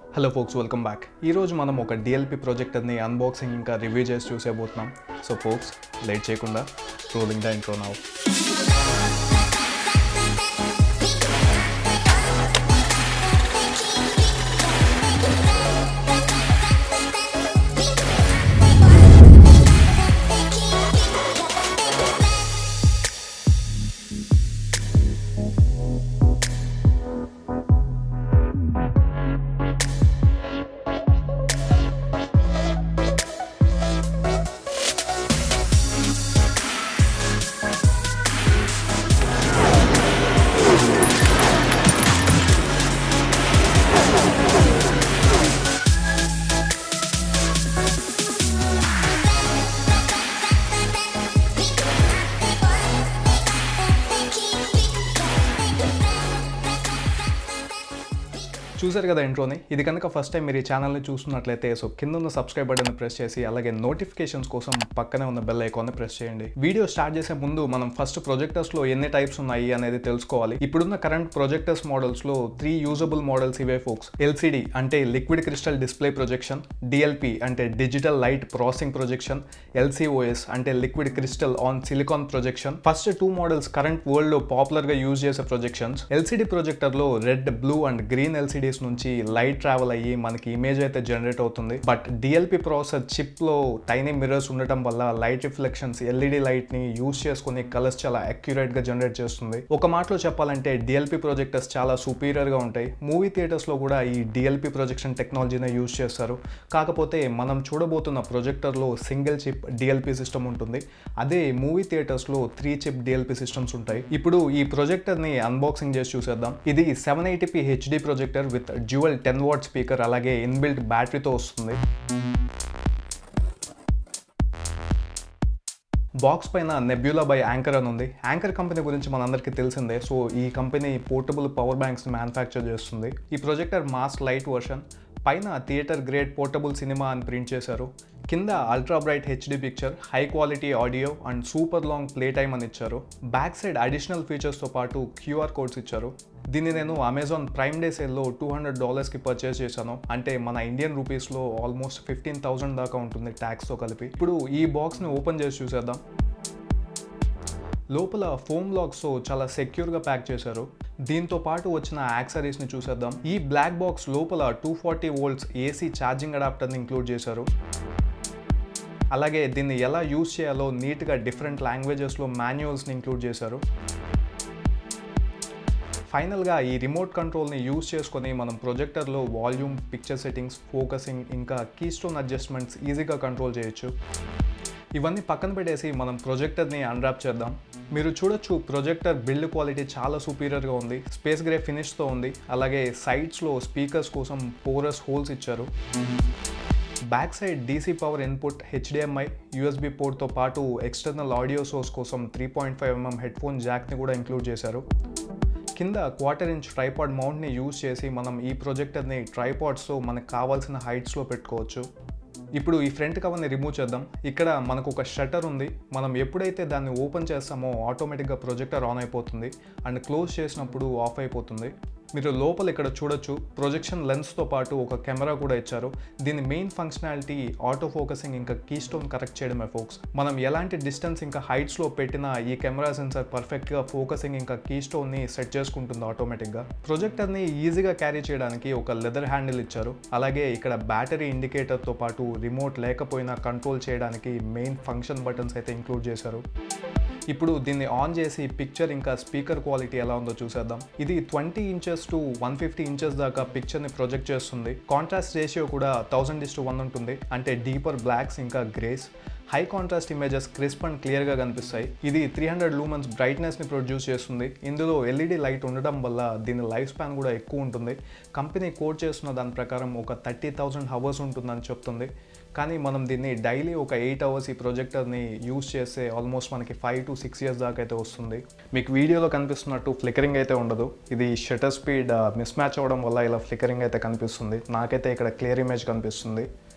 Hello folks welcome back ఈరోజు మనం ఒక డిఎల్పి ప్రాజెక్టర్ని అన్బాక్సింగ్ ఇంకా రివ్యూ చేసి చూసేబోతున్నాం సో ఫోక్స్ లేట్ చేయకుండా రోలింగ్ ద ఇంట్రో నౌ చూసారు కదా ఇంట్రోని ఇది కనుక ఫస్ట్ టైం మీరు ఈ ఛానల్ని చూస్తున్నట్లయితే సో కింద ఉన్న సబ్స్క్రైబ్ బటన్ ప్రెస్ చేసి అలాగే నోటిఫికేషన్స్ కోసం పక్కనే ఉన్న బెల్ ఐకాన్ని ప్రెస్ చేయండి వీడియో స్టార్ట్ చేసే ముందు మనం ఫస్ట్ ప్రొజెక్టర్స్లో ఎన్ని టైప్స్ ఉన్నాయి అనేది తెలుసుకోవాలి ఇప్పుడున్న కరెంట్ ప్రొజెక్టర్స్ మోడల్స్లో త్రీ యూజబుల్ మోడల్స్ ఇవే ఫోక్స్ ఎల్సిడి అంటే liquid crystal display projection DLP అంటే digital light processing projection LCOS అంటే liquid crystal on silicon projection first two models current world లో పాపులర్ గా యూజ్ చేసే ప్రొజెక్షన్స్ ఎల్సిడి ప్రొజెక్టర్ లో red blue and green LCDs నుంచి light travel అయ్యి మనకి image అయితే జనరేట్ అవుతుంది బట్ డిఎల్పి ప్రాసెసర్ చిప్ లో టైనీ మిర్రర్స్ ఉండటం వల్ల లైట్ రిఫ్లెక్షన్స్ ఎల్ఈడి లైట్ ని యూజ్ చేసుకుని కలర్స్ చాలా అక్యురేట్ గా జనరేట్ చేస్తుంది ఒక మాటలో చెప్పాలంటే డిఎల్పి ప్రొజెక్టర్స్ చాలా సుపీరియర్ గా ఉంటాయి మూవీ థియేటర్స్ లో కూడా ఈ డిఎల్పి ప్రొజెక్షన్ టెక్నాలజీనే యూజ్ చేస్తారు కాకపోతే మనం చూడబోతున్న ప్రొజెక్టర్ లో సింగిల్ చిప్ డిఎల్పి సిస్టమ్ ఉంటుంది అదే మూవీ థియేటర్స్ లో త్రీ చిప్ డిఎల్పి సిస్టమ్స్ ఉంటాయి ఇప్పుడు ఈ ప్రొజెక్టర్ ని అన్బాక్సింగ్ చేసి చూసేద్దాం ఇది seven eighty P HD projector with dual ten watt speaker అలాగే ఇన్బిల్ట్ బ్యాటరీతో వస్తుంది బాక్స్ పైన నెబ్యులా బై యాంకర్ అని ఉంది యాంకర్ కంపెనీ గురించి మనందరికీ తెలిసిందే సో ఈ company portable power banks manufacture చేస్తుంది ఈ ప్రొజెక్టర్ మాస్ లైట్ వర్షన్ పైన థియేటర్ గ్రేడ్ పోర్టబుల్ సినిమా అని ప్రింట్ చేశారు కింద ultra bright HD picture high quality audio and super long play time అని ఇచ్చారు బ్యాక్ సైడ్ అడిషనల్ ఫీచర్స్తో పాటు క్యూఆర్ కోడ్స్ ఇచ్చారు దీన్ని నేను అమెజాన్ ప్రైమ్ డే సేల్లో టూ హండ్రెడ్ డాలర్స్కి పర్చేస్ చేశాను అంటే మన ఇండియన్ రూపీస్లో ఆల్మోస్ట్ ఫిఫ్టీన్ థౌసండ్ దాకా ఉంటుంది ట్యాక్స్తో కలిపి ఇప్పుడు ఈ బాక్స్ని ఓపెన్ చేసి చూసేద్దాం లోపల ఫోమ్ లాక్స్తో చాలా సెక్యూర్గా ప్యాక్ చేశారు దీంతో పాటు వచ్చిన యాక్సరీస్ని చూసేద్దాం ఈ బ్లాక్ బాక్స్ లోపల two forty volts AC charging అడాప్టర్ని ఇంక్లూడ్ చేశారు అలాగే దీన్ని ఎలా యూజ్ చేయాలో నీట్గా డిఫరెంట్ లాంగ్వేజెస్లో మాన్యువల్స్ని ఇంక్లూడ్ చేశారు ఫైనల్గా ఈ రిమోట్ కంట్రోల్ని యూజ్ చేసుకొని మనం ప్రొజెక్టర్లో వాల్యూమ్ పిక్చర్ సెట్టింగ్స్ ఫోకసింగ్ ఇంకా కీస్టోన్ అడ్జస్ట్మెంట్స్ ఈజీగా కంట్రోల్ చేయొచ్చు ఇవన్నీ పక్కన పెట్టేసి మనం ప్రొజెక్టర్ని అన్రాప్ చేద్దాం మీరు చూడొచ్చు ప్రొజెక్టర్ బిల్డ్ క్వాలిటీ చాలా సూపీరియర్గా ఉంది స్పేస్ గ్రే ఫినిష్తో ఉంది అలాగే సైడ్స్లో స్పీకర్స్ కోసం పోరస్ హోల్స్ ఇచ్చారు back side DC power input HDMI USB పోర్ట్తో పాటు ఎక్స్టర్నల్ ఆడియో సోర్స్ కోసం three point five mm headphone జాక్ని కూడా ఇంక్లూడ్ చేశారు కింద క్వార్టర్ ఇంచ్ ట్రైపాడ్ మౌంట్ని యూజ్ చేసి మనం ఈ ప్రొజెక్టర్ని ట్రైపాడ్స్తో మనకు కావాల్సిన హైట్స్లో పెట్టుకోవచ్చు ఇప్పుడు ఈ ఫ్రంట్ కవర్ని రిమూవ్ చేద్దాం ఇక్కడ మనకు ఒక షట్టర్ ఉంది మనం ఎప్పుడైతే దాన్ని ఓపెన్ చేస్తామో ఆటోమేటిక్గా ప్రొజెక్టర్ ఆన్ అయిపోతుంది అండ్ క్లోజ్ చేసినప్పుడు ఆఫ్ అయిపోతుంది మీరు లోపల ఇక్కడ చూడొచ్చు ప్రొజెక్షన్ లెన్స్తో పాటు ఒక కెమెరా కూడా ఇచ్చారు దీని మెయిన్ ఫంక్షనాలిటీ ఆటో ఫోకసింగ్ ఇంకా కీ స్టోన్ కరెక్ట్ చేయడమే ఫోక్స్ మనం ఎలాంటి డిస్టెన్స్ ఇంకా హైట్స్లో పెట్టినా ఈ కెమెరా సెన్సార్ పర్ఫెక్ట్గా ఫోకసింగ్ ఇంకా కీ స్టోన్ని సెట్ చేసుకుంటుంది ఆటోమేటిక్గా ప్రొజెక్టర్ని ఈజీగా క్యారీ చేయడానికి ఒక లెదర్ హ్యాండిల్ ఇచ్చారు అలాగే ఇక్కడ బ్యాటరీ ఇండికేటర్తో పాటు రిమోట్ లేకపోయినా కంట్రోల్ చేయడానికి మెయిన్ ఫంక్షన్ బటన్స్ అయితే ఇంక్లూడ్ చేశారు ఇప్పుడు దీన్ని ఆన్ చేసి పిక్చర్ ఇంకా స్పీకర్ క్వాలిటీ ఎలా ఉందో చూసేద్దాం ఇది twenty inches to one fifty inches దాకా పిక్చర్ని ప్రొజెక్ట్ చేస్తుంది కాంట్రాస్ట్ రేషియో కూడా థౌసండ్ ఇస్ టు వన్ ఉంటుంది అంటే డీపర్ బ్లాక్స్ ఇంకా greys high contrast images crisp and క్లియర్గా కనిపిస్తాయి ఇది త్రీ హండ్రెడ్ లూమన్స్ బ్రైట్నెస్ని ప్రొడ్యూస్ చేస్తుంది ఇందులో ఎల్ఈడి లైట్ ఉండడం వల్ల దీని లైఫ్ స్పాన్ కూడా ఎక్కువ ఉంటుంది కంపెనీ కోడ్ చేస్తున్న దాని ప్రకారం ఒక థర్టీ థౌసండ్ హవర్స్ ఉంటుందని చెప్తుంది కానీ మనం దీన్ని డైలీ ఒక ఎయిట్ అవర్స్ ఈ ప్రొజెక్టర్ని యూస్ చేస్తే ఆల్మోస్ట్ మనకి ఫైవ్ టు సిక్స్ ఇయర్స్ దాకా అయితే వస్తుంది మీకు వీడియోలో కనిపిస్తున్నట్టు ఫ్లికరింగ్ అయితే ఉండదు ఇది షటర్ స్పీడ్ మిస్ మ్యాచ్ అవ్వడం వల్ల ఇలా ఫ్లికరింగ్ అయితే కనిపిస్తుంది నాకైతే ఇక్కడ క్లియర్ ఇమేజ్ కనిపిస్తుంది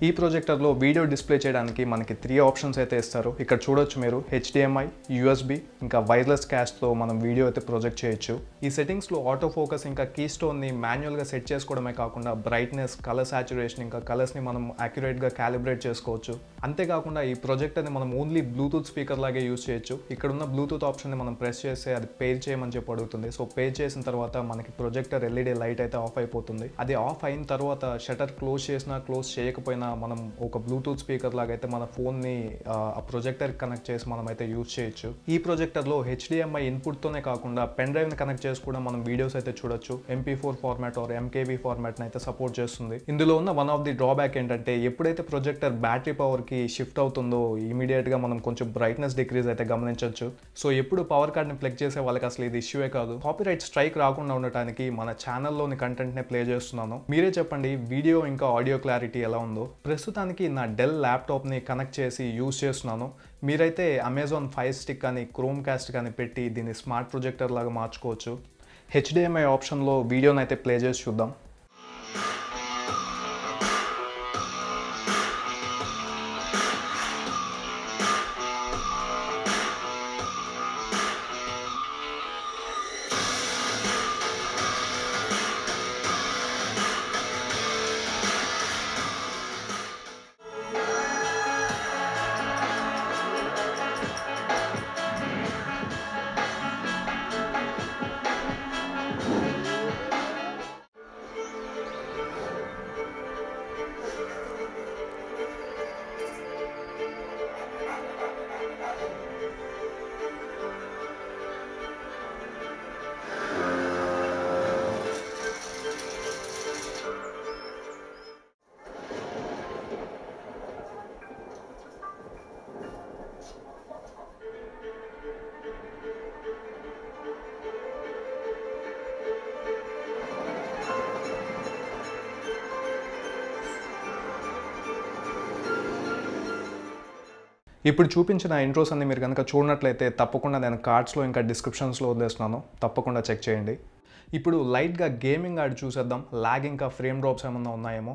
ఈ ప్రొజెక్టర్లో వీడియో డిస్ప్లే చేయడానికి మనకి త్రీ ఆప్షన్స్ అయితే ఇస్తారు ఇక్కడ చూడొచ్చు మీరు హెచ్డిఎంఐ యూఎస్బి ఇంకా వైర్లెస్ క్యాస్ట్తో మనం వీడియో అయితే ప్రొజెక్ట్ చేయొచ్చు ఈ సెట్టింగ్స్లో ఆటో ఫోకస్ ఇంకా కీ స్టోన్ని మాన్యువల్గా సెట్ చేసుకోవడమే కాకుండా బ్రైట్నెస్ కలర్ సాచురేషన్ ఇంకా కలర్స్ని మనం యాక్యురేట్గా క్యాలిబ్రేట్ చేసుకోవచ్చు అంతేకాకుండా ఈ ప్రొజెక్టర్ని మనం ఓన్లీ బ్లూటూత్ స్పీకర్ లాగే యూస్ చేయొచ్చు ఇక్కడ ఉన్న బ్లూటూత్ ఆప్షన్ని మనం ప్రెస్ చేస్తే అది పేర్ చేయమని చెప్పి అడుగుతుంది సో పేర్ చేసిన తర్వాత మనకి ప్రొజెక్టర్ ఎల్ఈడి లైట్ అయితే ఆఫ్ అయిపోతుంది అది ఆఫ్ అయిన తర్వాత షటర్ క్లోజ్ చేసినా క్లోజ్ చేయకపోయినా మనం ఒక బ్లూటూత్ స్పీకర్ లాగా అయితే మన ఫోన్ని ఆ ప్రొజెక్టర్ కనెక్ట్ చేసి మనం అయితే యూజ్ చేయొచ్చు ఈ ప్రొజెక్టర్లో హెచ్డిఎంఐ ఇన్పుట్తోనే కాకుండా పెన్ డ్రైవ్ని కనెక్ట్ చేసి కూడా మనం వీడియోస్ అయితే చూడొచ్చు MP four format or MKV ఫార్మాట్ని అయితే సపోర్ట్ చేస్తుంది ఇందులో ఉన్న వన్ ఆఫ్ ది డ్రాబ్యాక్ ఏంటంటే ఎప్పుడైతే ప్రొజెక్టర్ బ్యాటరీ పవర్కి షిఫ్ట్ అవుతుందో ఇమీడియట్గా మనం కొంచెం బ్రైట్నెస్ డిక్రీజ్ అయితే గమనించవచ్చు సో ఎప్పుడు పవర్ కార్డ్ని ప్లగ్ చేసే వాళ్ళకి అసలు ఇది ఇష్యూవే కాదు కాపీరైట్ స్ట్రైక్ రాకుండా ఉండటానికి మన ఛానల్లోని కంటెంట్నే ప్లే చేస్తున్నాను మీరే చెప్పండి వీడియో ఇంకా ఆడియో క్లారిటీ ఎలా ఉందో ప్రస్తుతానికి నా డెల్ ల్యాప్టాప్ని కనెక్ట్ చేసి యూస్ చేస్తున్నాను మీరైతే అమెజాన్ ఫైర్ స్టిక్ కానీ క్రోమ్ కాస్ట్ కానీ పెట్టి దీన్ని స్మార్ట్ ప్రొజెక్టర్ లాగా మార్చుకోవచ్చు హెచ్డిఎంఐ ఆప్షన్లో వీడియోని అయితే ప్లే చేసి చూద్దాం ఇప్పుడు చూపించిన ఇంట్రోస్ అన్ని మీరు కనుక చూడనట్లయితే తప్పకుండా నేను కార్డ్స్లో ఇంకా డిస్క్రిప్షన్స్లో వదిలేస్తున్నాను తప్పకుండా చెక్ చేయండి ఇప్పుడు లైట్గా గేమింగ్ ఆడి చూసేద్దాం లాగ్ ఇంకా ఫ్రేమ్ డ్రాప్స్ ఏమన్నా ఉన్నాయేమో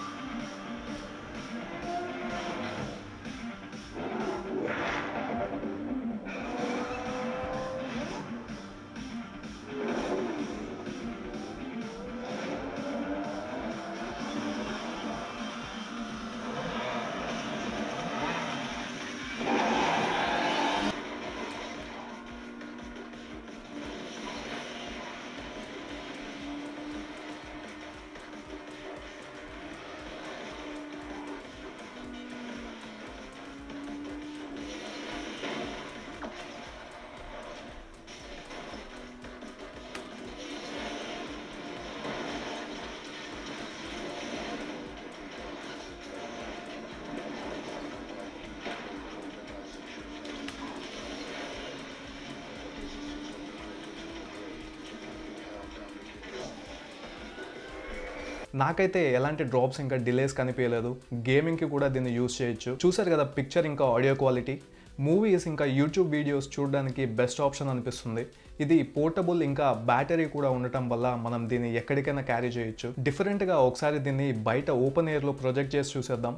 నాకైతే ఎలాంటి డ్రాప్స్ ఇంకా డిలేస్ కనిపించలేదు గేమింగ్కి కూడా దీన్ని యూస్ చేయొచ్చు చూసారు కదా పిక్చర్ ఇంకా ఆడియో క్వాలిటీ మూవీస్ ఇంకా యూట్యూబ్ వీడియోస్ చూడడానికి బెస్ట్ ఆప్షన్ అనిపిస్తుంది ఇది పోర్టబుల్ ఇంకా బ్యాటరీ కూడా ఉండటం వల్ల మనం దీన్ని ఎక్కడికైనా క్యారీ చేయొచ్చు డిఫరెంట్గా ఒకసారి దీన్ని బయట ఓపెన్ ఎయిర్లో ప్రొజెక్ట్ చేసి చూసేద్దాం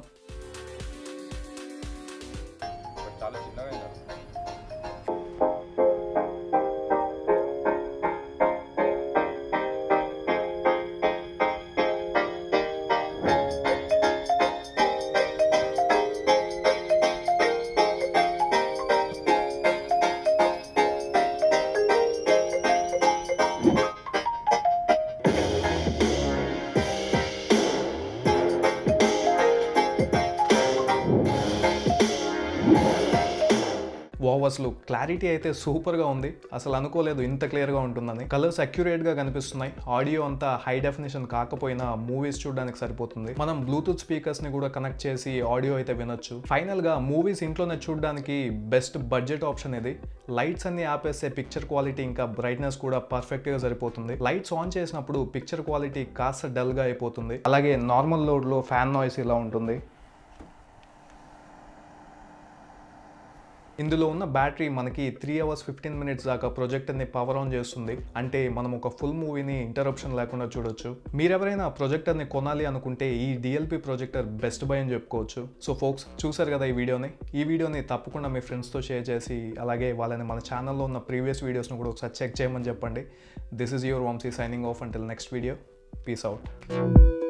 చాలా చిన్నగా అయిందా? వావ్ అసలు క్లారిటీ అయితే సూపర్గా ఉంది అసలు అనుకోలేదు ఇంత క్లియర్గా ఉంటుందని కలర్స్ అక్యురేట్గా కనిపిస్తున్నాయి ఆడియో అంతా హై డెఫినేషన్ కాకపోయినా మూవీస్ చూడడానికి సరిపోతుంది మనం బ్లూటూత్ స్పీకర్స్ని కూడా కనెక్ట్ చేసి ఆడియో అయితే వినొచ్చు ఫైనల్గా మూవీస్ ఇంట్లోనే చూడడానికి బెస్ట్ బడ్జెట్ ఆప్షన్ ఇది లైట్స్ అన్ని ఆపేస్తే పిక్చర్ క్వాలిటీ ఇంకా బ్రైట్నెస్ కూడా పర్ఫెక్ట్గా సరిపోతుంది లైట్స్ ఆన్ చేసినప్పుడు పిక్చర్ క్వాలిటీ కాస్త డల్గా అయిపోతుంది అలాగే నార్మల్ లోడ్లో ఫ్యాన్ నాయిస్ ఇలా ఉంటుంది ఇందులో ఉన్న బ్యాటరీ మనకి త్రీ అవర్స్ ఫిఫ్టీన్ మినిట్స్ దాకా ప్రొజెక్టర్ని పవర్ ఆన్ చేస్తుంది అంటే మనం ఒక ఫుల్ మూవీని ఇంటరప్షన్ లేకుండా చూడొచ్చు మీరెవరైనా ప్రొజెక్టర్ని కొనాలి అనుకుంటే ఈ డిఎల్పి ప్రొజెక్టర్ బెస్ట్ బై అని చెప్పుకోవచ్చు సో ఫోక్స్ చూసారు కదా ఈ వీడియోని ఈ వీడియోని తప్పకుండా మీ ఫ్రెండ్స్తో షేర్ చేసి అలాగే వాళ్ళని మన ఛానల్లో ఉన్న ప్రీవియస్ వీడియోస్ను కూడా ఒకసారి చెక్ చేయమని చెప్పండి this is your Vamsi signing off until next video peace out